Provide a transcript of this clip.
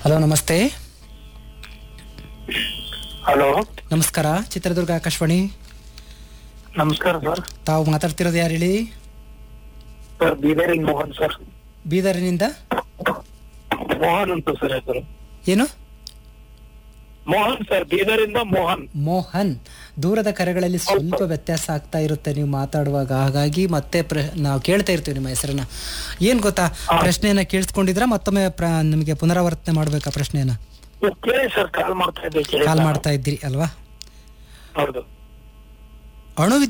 hello ನಮಸ್ತೆ hello ನಮಸ್ಕಾರ ಚಿತ್ರದುರ್ಗ ಆಕಾಶವಾಣಿ ನಮಸ್ಕಾರ ಸರ್ ತಾವು ಮಾತಾಡ್ತಿರೋದು ಯಾರು ಹೇಳಿ ಸರ್ ಬೀದರಿಂದ ಮೋಹನ್ ಸರ್ ಬೀದರಿನಿಂದ ಮೋಹನ್ ಅಂತ ಸರ್ ಹೆಸರು ಏನು ಮೋಹನ್ ಸರ್ ಬೀದರಿಂದ ಮೋಹನ್ ಮೋಹನ್ ದೂರದ ಕರೆಗಳಲ್ಲಿ ಸ್ವಲ್ಪ ವ್ಯತ್ಯಾಸ ಆಗ್ತಾ ಇರುತ್ತೆ ನೀವು ಮಾತಾಡುವಾಗ ಹಾಗಾಗಿ ಮತ್ತೆ ಪ್ರ ನಾವು ಕೇಳ್ತಾ ಇರ್ತೀವಿ ನಿಮ್ಮ ಹೆಸರನ್ನ ಏನ್ ಗೊತ್ತಾ ಪ್ರಶ್ನೆಯನ್ನ ಕೇಳಿಸ್ಕೊಂಡಿದ್ರ ಮತ್ತೊಮ್ಮೆ ಪ್ರ ನಿಮಗೆ ಪುನರಾವರ್ತನೆ ಮಾಡ್ಬೇಕಾ ಪ್ರಶ್ನೆಯನ್ನ ನೀವು ಕೇಳಿ ಸರ್ ಕಾಲ್ ಮಾಡ್ತಾ ಇದ್ದೆ ಕೇಳಿ ಕಾಲ್ ಮಾಡ್ತಾ ಇದ್ರಿ ಅಲ್ವಾ ಹೌದು ಅಣು